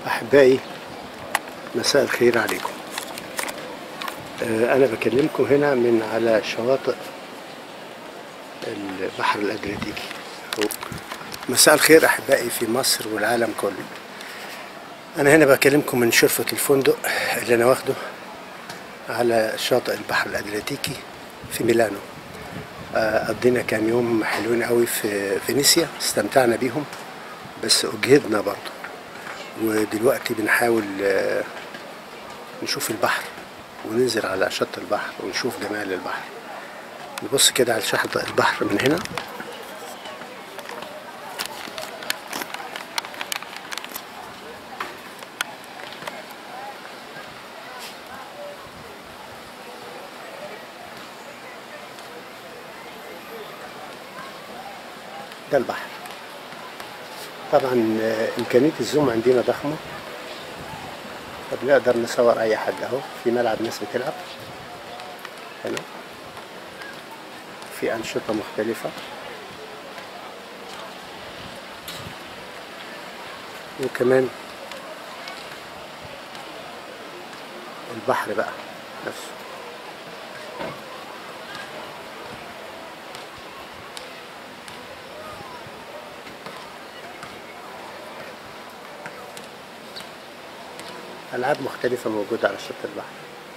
أحبائي مساء الخير عليكم آه، أنا بكلمكم هنا من على شواطئ البحر الأدرياتيكي مساء الخير أحبائي في مصر والعالم كله أنا هنا بكلمكم من شرفة الفندق اللي أنا واخده على شاطئ البحر الأدرياتيكي في ميلانو آه، قضينا كام يوم حلوين قوي في فينيسيا استمتعنا بيهم بس أجهدنا برضو ودلوقتي بنحاول آه، نشوف البحر وننزل على شط البحر ونشوف جمال البحر نبص كده على شاطئ البحر من هنا ده البحر طبعا آه، إمكانية الزوم عندنا ضخمة فبنقدر نصور أي حد أهو في ملعب ناس بتلعب هنا في أنشطة مختلفة وكمان البحر بقى نفسه ألعاب مختلفة موجودة على شط البحر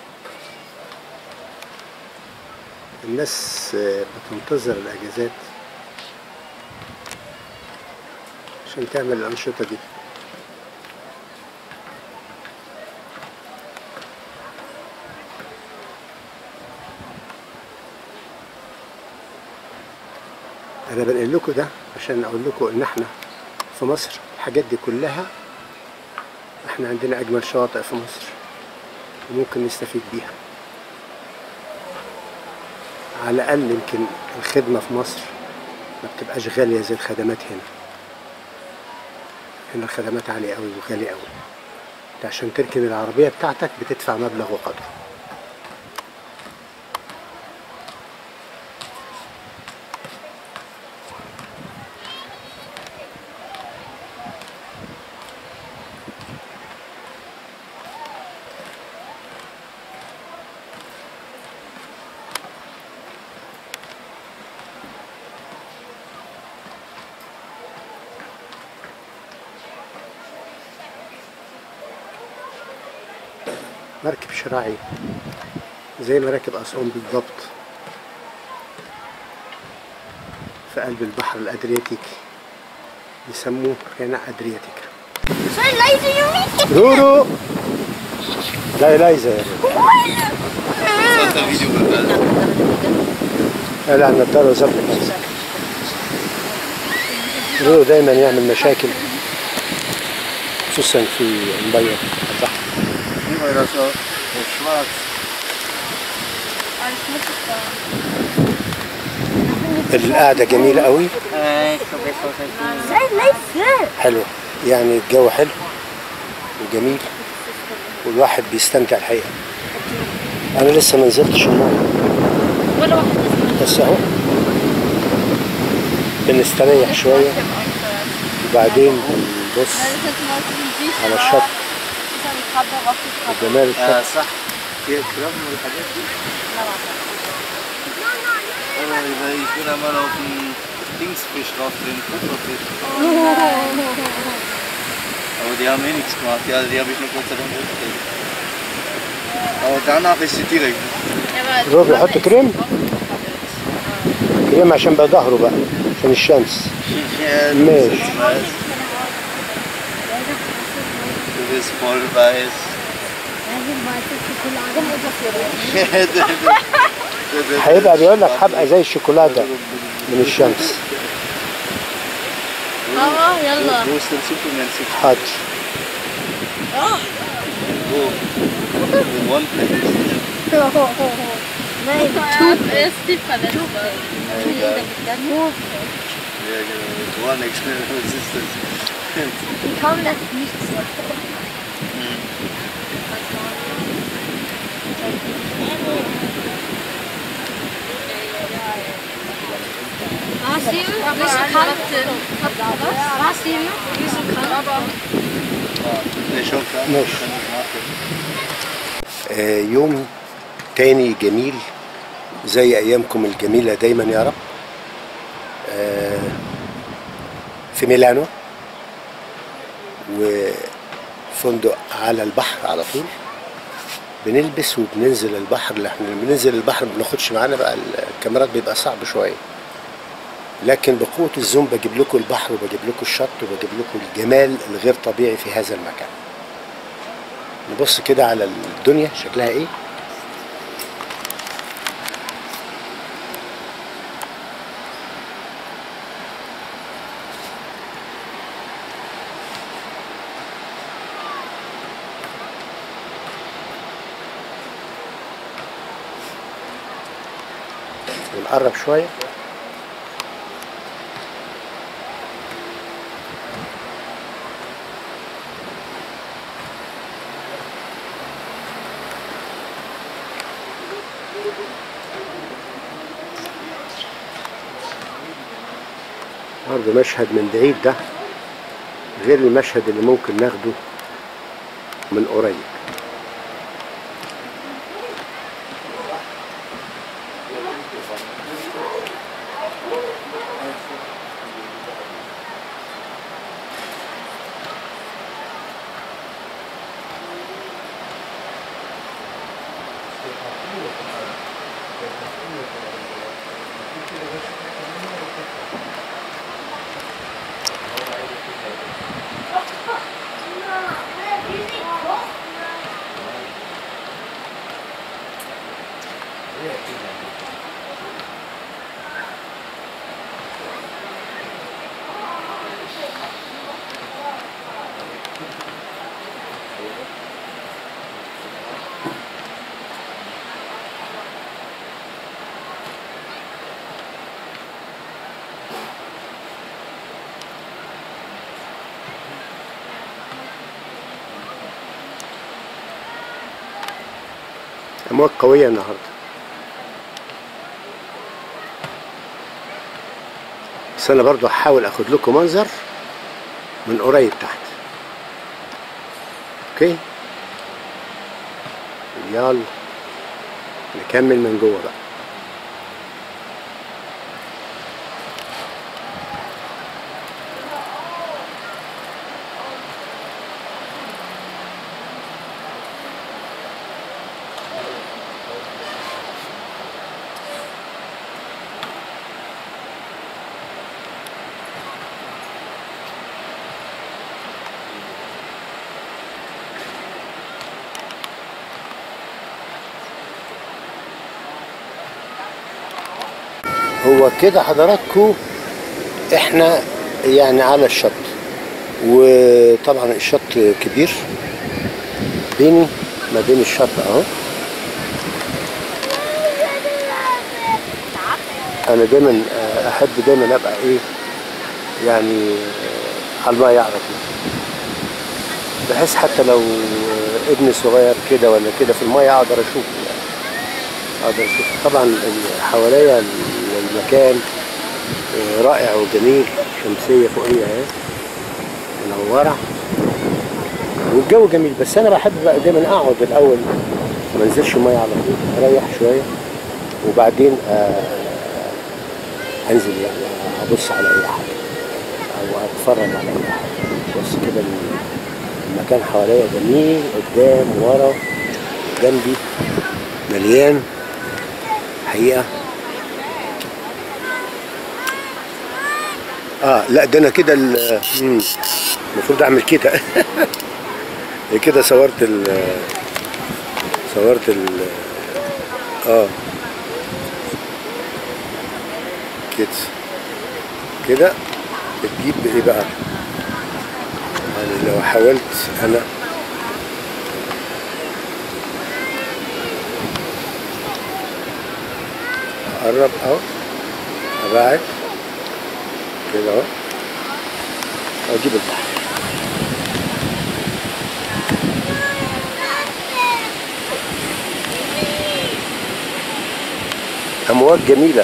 الناس آه، بتنتظر الأجازات عشان تعمل الأنشطة دي أنا بنقل لكم ده عشان أقول لكم إن إحنا في مصر الحاجات دي كلها احنا عندنا اجمل شواطئ في مصر وممكن نستفيد بيها على الاقل يمكن الخدمه في مصر ما بتبقاش غاليه زي الخدمات هنا هنا الخدمات عاليه قوي وغاليه قوي انت عشان تركن العربيه بتاعتك بتدفع مبلغ وقدره مركب شراعي زي مراكب أسوان بالضبط في قلب البحر الأدرياتيكي يسموه هنا أدرياتيك Soll ich leise, Junge? رورو لا لايزا يا صوت الفيديو بالبال قلع النضارة وظبط نفسك رورو دايما يعمل مشاكل خصوصا في المية البحر Wie war das so? Der Schwarz. القعدة جميلة قوي Sei leise. حلوة يعني الجو حلو وجميل والواحد بيستمتع الحقيقة أنا لسه ما نزلتش المية ولا واحد بس أهو بنستريح شوية وبعدين بنبص على الشط وجمال آه الشط صح في كرام والحاجات دي أنا weil ich bin einmal auf den Dingsfisch drauf, den Pufferfisch. Aber die haben eh nichts gemacht, ja, die habe ich nur Gott sei Dank hochgekriegt. Aber danach ist sie direkt. هو بيحط كريم كريم عشان بقى ظهره بقى عشان الشمس Ja, du Nee. bist jetzt weiß. Du bist voll weiß. هيبقى بيقول لك هبقى زي الشوكولاتة من الشمس ماما يلا Wo ist denn Superman 6? حاضر Wo? In One Piece. Nein, Er ist die Palette. Ja, egal. Ja, genau. One Extreme Resistance. die kaum das nichts. Wasim, wieso kann Was? Wasim, wieso kann شكرا ماشي. آه، يوم تاني جميل زي ايامكم الجميله دايما يا رب آه، في ميلانو وفندق على البحر على طول بنلبس وبننزل البحر اللي احنا لما بننزل البحر ما بناخدش معانا بقى الكاميرات بيبقى صعب شويه لكن بقوه الزوم بجيب لكم البحر وبجيب لكم الشط وبجيب لكم الجمال الغير طبيعي في هذا المكان نبص كده على الدنيا شكلها ايه ونقرب شويه برضه مشهد من بعيد ده غير المشهد اللي ممكن ناخده من قريب امواج قويه النهارده بس انا برضو هحاول اخد لكم منظر من قريب تحت اوكي يلا نكمل من جوه بقى هو كده حضراتكم احنا يعني على الشط وطبعا الشط كبير بيني ما بين الشط اهو انا دايما آه، احب دايما ابقى ايه يعني آه، على الميه على طول بحيث حتى لو آه، ابني صغير كده ولا كده في الميه اقدر اشوفه يعني اقدر اشوف طبعا ال- حواليا المكان آه، رائع وجميل شمسيه فوقيه اهي منوره والجو جميل بس انا بحب بقى دايما اقعد الاول ما انزلش الميه على طول اريح شويه وبعدين آه، انزل يعني ابص على اي حاجه او اتفرج على اي حاجه بص كده المكان حواليا جميل قدام ورا جنبي مليان حقيقه اه لا ده انا كده ال- مم، المفروض اعمل كده كده صورت ال صورت ال اه كده كده بتجيب بايه بقى يعني لو حاولت انا اقرب اهو ابعد كده اهو اجيب البحر امواج جميله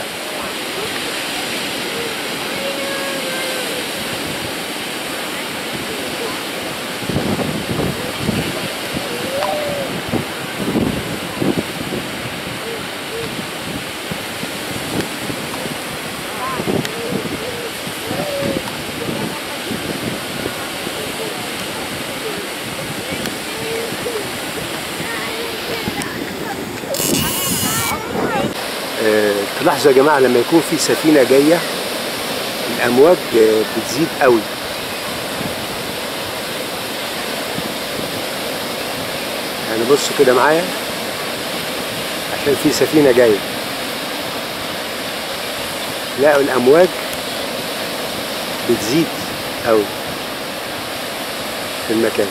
لاحظوا يا جماعة لما يكون في سفينة جاية الأمواج آه، بتزيد قوي يعني بصوا كده معايا عشان في سفينة جاية لقوا الأمواج بتزيد قوي في المكان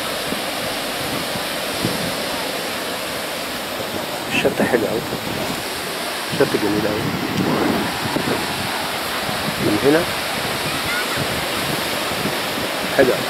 الشط حلو قوي شط جميل قوي من هنا حلو قوي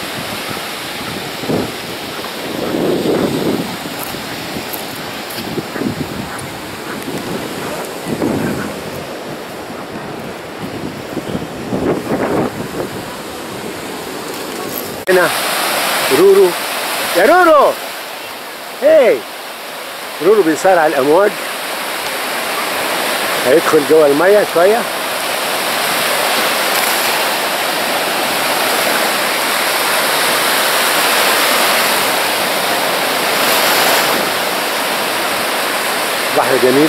هنا رورو يا رورو هي رورو بيصارع على الامواج هيدخل جوه الميه شويه بحر جميل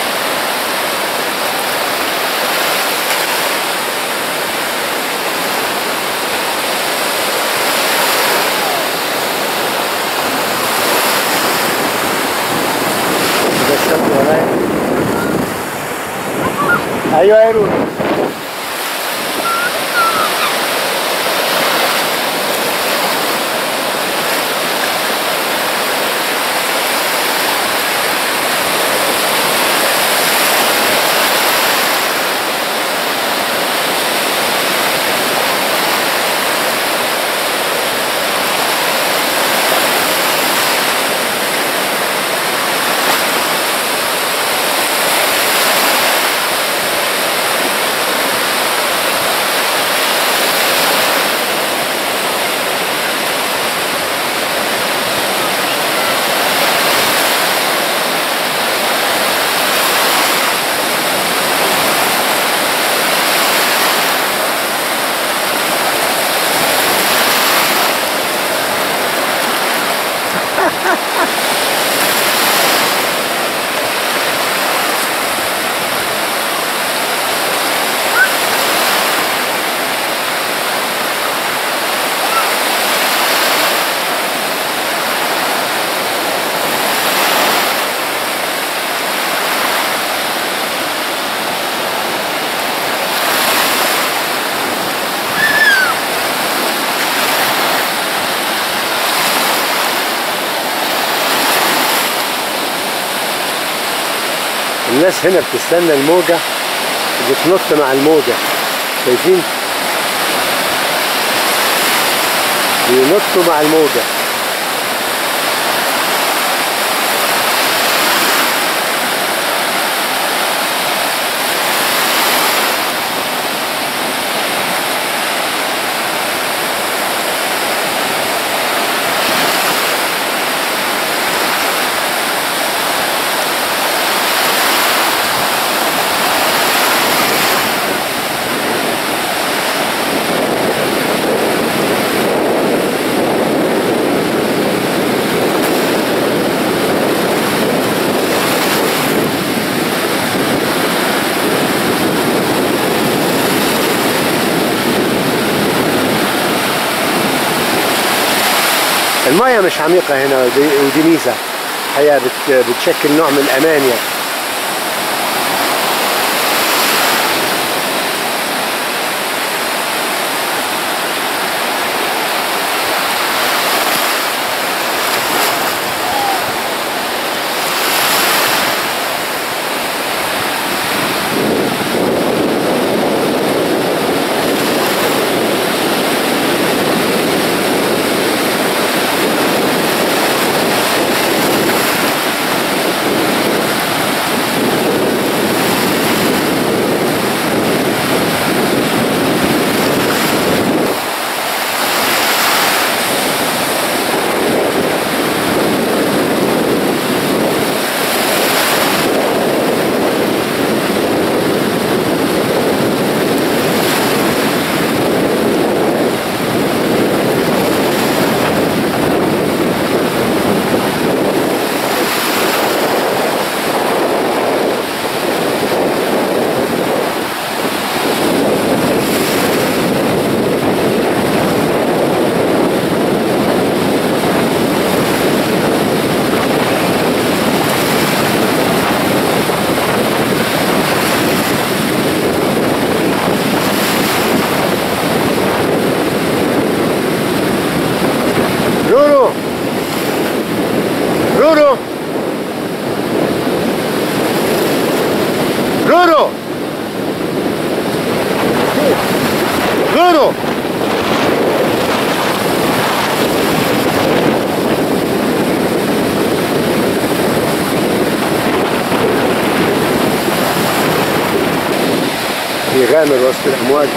ده الشط ورايا ايوه يا رورو الناس هنا بتستنى الموجة وبتنط مع الموجة شايفين بينطوا مع الموجة المية مش عميقة هنا ودي, ودي ميزة الحقيقة بت بتشكل نوع من الأمان يعني رورو يغامر وسط الأمواج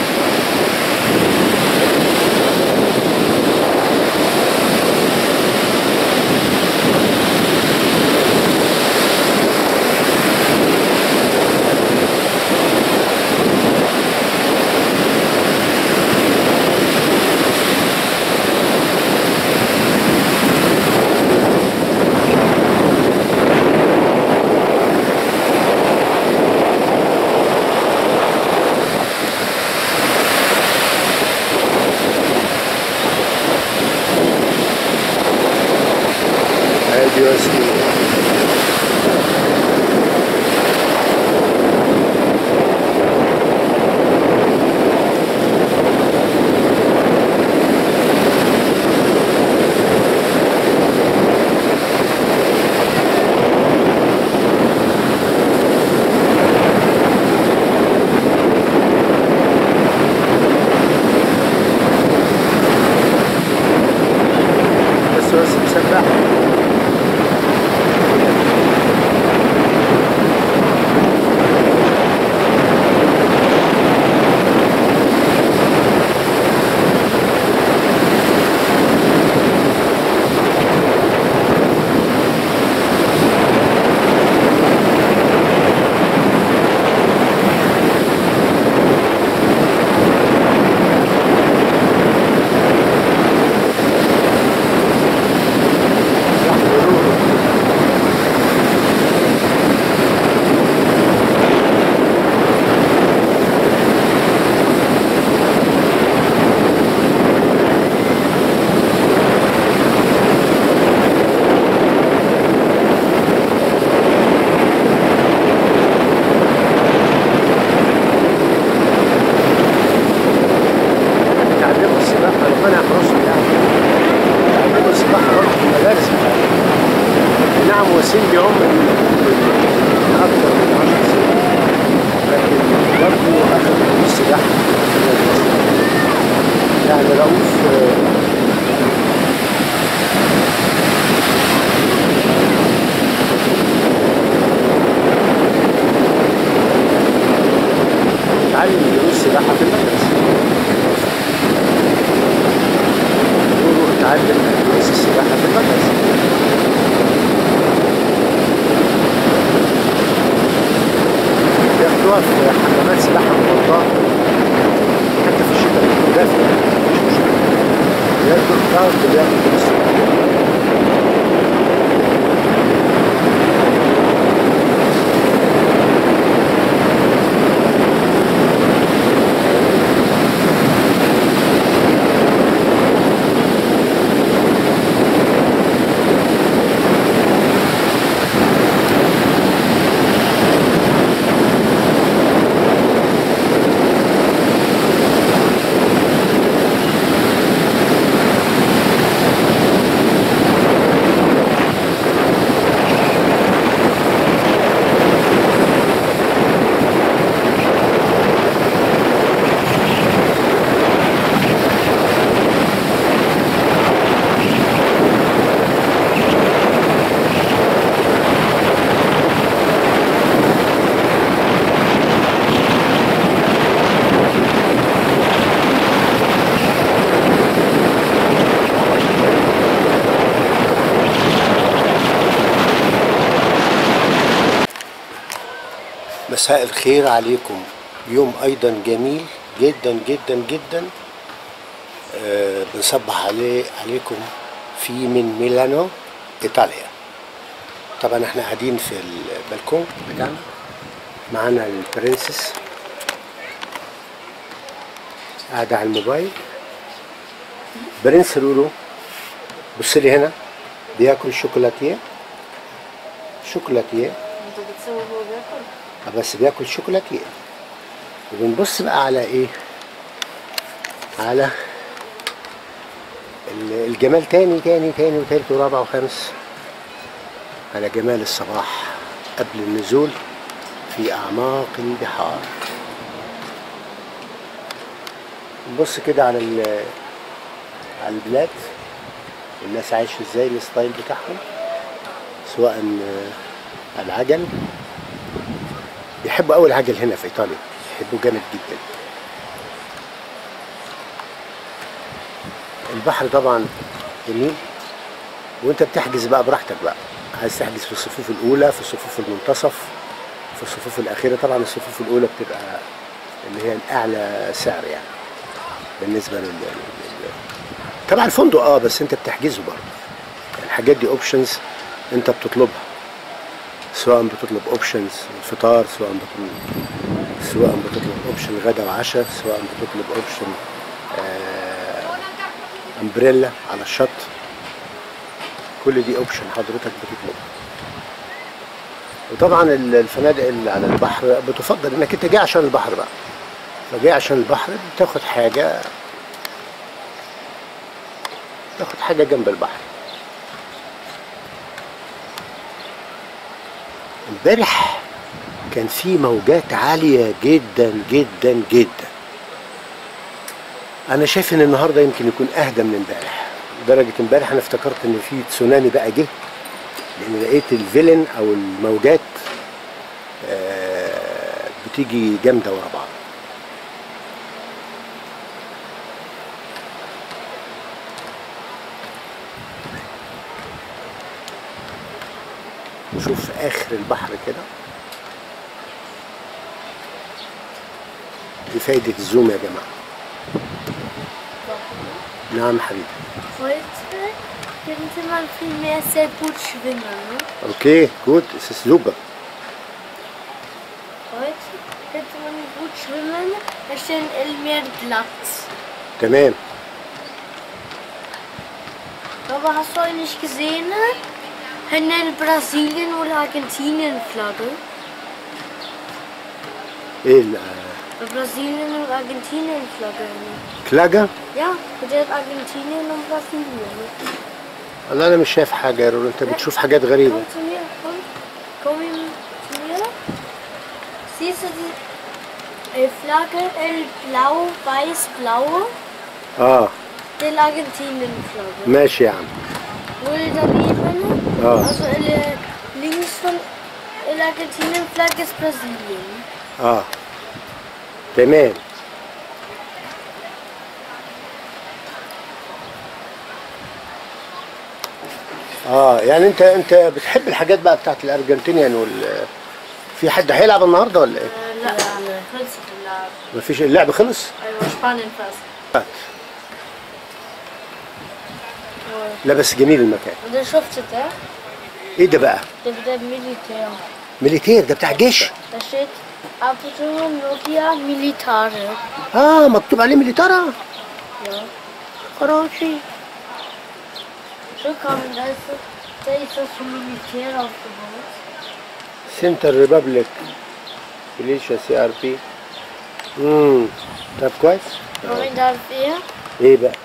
هادي وسط بس بس مسبح تعلموا السباحة ربنا يحرسهم يعني تعلموا السباحة برضه في المدارس بتاعتهم نعم وسيم بيعوم من أكثر من 10 سنين لكن برضه أخذ السباحة في المدرسة يعني رؤوف آه، تعلم دروس السباحة في المدرسة يقولوا اتعلم دروس السباحة في المدرسة بياخدوها في حمامات سباحة مغطاة حتى في الشتاء بيكون دافئ مفيش مشكلة بياخدوا الضغط بياخدوا دروس السباحة مساء الخير عليكم يوم ايضا جميل جدا جدا جدا آه بنصبح عليه عليكم في من ميلانو ايطاليا طبعا احنا قاعدين في البلكون بتاعنا معانا البرنسس قاعدة على الموبايل برنس لولو بص لي هنا بياكل شوكولاتيه شوكولاتيه انت بتصور هو بياكل بس بياكل شوكولاتيه وبنبص بقى على ايه على ال- الجمال تاني تاني تاني وتالت ورابع وخامس على جمال الصباح قبل النزول في أعماق البحار نبص كده على ال- على البلاد والناس عايشه ازاي الستايل بتاعهم سواء آه، العجل بيحبوا قوي العجل هنا في ايطاليا بيحبوه جامد جدا البحر طبعا جميل وانت بتحجز بقى براحتك بقى عايز تحجز في الصفوف الاولى في صفوف المنتصف في الصفوف الاخيره طبعا الصفوف الاولى بتبقى اللي هي الاعلى سعر يعني بالنسبه لل لل- طبعا الفندق اه بس انت بتحجزه برضه الحاجات دي اوبشنز انت بتطلبها سواء بتطلب اوبشنز الفطار سواء بتطلب سواء بتطلب اوبشن غدا وعشاء سواء بتطلب اوبشن امبريلا على الشط كل دي اوبشن حضرتك بتطلبها وطبعا ال- الفنادق اللي على البحر بتفضل انك انت جاي عشان البحر بقى فجاي عشان البحر بتاخد حاجه تاخد حاجه جنب البحر امبارح كان في موجات عاليه جدا جدا جدا انا شايف ان النهارده يمكن يكون اهدى من امبارح لدرجه امبارح انا افتكرت ان في تسونامي بقى جه لان لقيت الفيلن او الموجات آه، بتيجي جامده ورا بعض نشوف في اخر البحر كده دي فايده الزوم يا جماعه نعم حبيبي Heute könnte man viel mehr sehr gut schwimmen. Ne? اوكي جود es ist super Heute könnte man gut schwimmen, da steht El Meer glatt. تمام Aber hast du eigentlich gesehen? Hängen Brasilien oder Argentinien Flagge? ايه ال- Brasilien und Argentinien Flagge. كلاجا Ja, mit der Argentinien und Brasilien. والله انا مش شايف حاجه يا رول انت بتشوف حاجات غريبه Komm zu mir, komm. Komm zu mir. Siehst du die äh, Flagge? El Blau, Weiß, Blau. اه Der Argentinien-Flagge. ماشي يا عم Wohl daneben, Ah. also äh, links von der Argentinien-Flagge ist Brasilien. اه تمام اه يعني انت انت بتحب الحاجات بقى بتاعت الارجنتينيان وال في حد هيلعب النهارده ولا ايه؟ لا خلصت اللعب مفيش اللعب خلص؟ ايوه سبانيا فاز لا بس جميل المكان Und der schuftet der? ايه ده بقى؟ Der, der Militär. ميليتير ده بتاع جيش Da steht Abteilung Nokia Militare. اه مكتوب عليه ميليتارا Ja. خراشي So kann da ist, da ist das vom Militär aufgebaut. سنتر ريبابليك ميليشيا سي ار بي امم طب كويس Moment, darf er? ايه بقى؟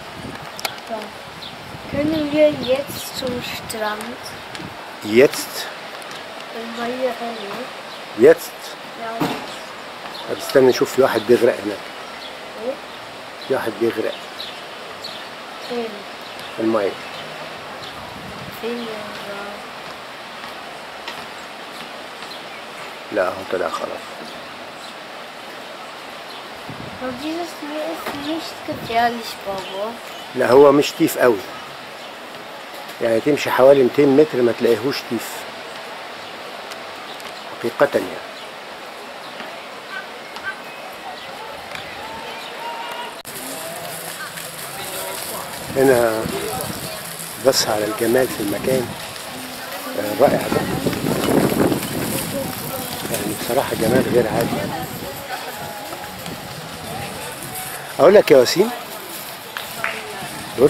Können wir jetzt zum Strand? يتست Wenn wir hier hin? يتست Ja. طب استنى نشوف في واحد بيغرق هناك إيه؟ في واحد بيغرق Fehlen. في الميه Fehlen. Ja. لا هو طلع خلاص Aber dieses Meer ist nicht gefährlich, Baba. لا هو مش تيف قوي يعني تمشي حوالي 200 متر ما تلاقيهوش تيف حقيقة يعني هنا بص على الجمال في المكان آه، رائع ده يعني بصراحة جمال غير عادي يعني. أقول لك يا وسيم بص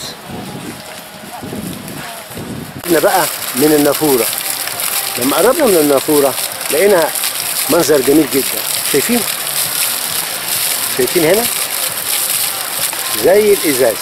احنا بقى من النافورة لما قربنا من النافورة لقينا منظر جميل جدا شايفين شايفين هنا زي الازاز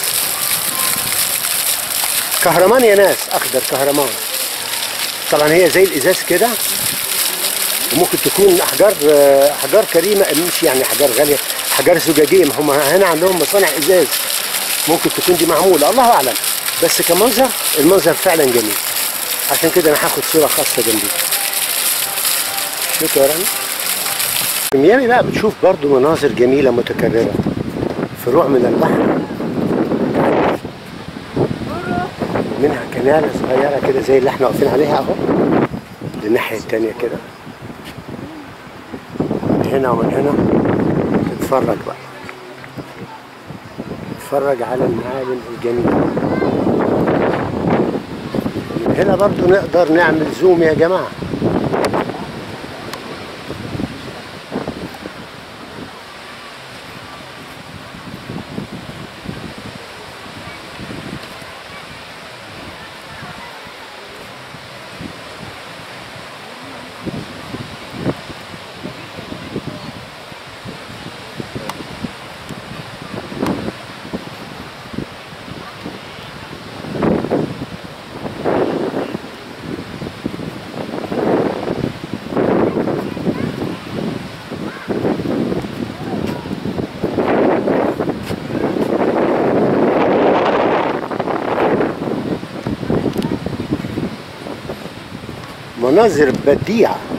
كهرمان يا ناس اخضر كهرمان طبعا هي زي الازاز كده وممكن تكون احجار آه، احجار كريمه مش يعني احجار غاليه حجار زجاجيه ما هم هنا عندهم مصانع ازاز ممكن تكون دي معموله الله اعلم بس كمنظر المنظر فعلا جميل عشان كده انا هاخد صوره خاصه جنبي شوف يا رنا في ميامي بقى بتشوف برضو مناظر جميله متكرره فروع من البحر منها كنالة صغيرة كده زي اللي احنا واقفين عليها اهو للناحية التانية كده من هنا ومن هنا تتفرج بقى تتفرج على المعالم الجميلة من هنا برضو نقدر نعمل زوم يا جماعة مناظر بديعة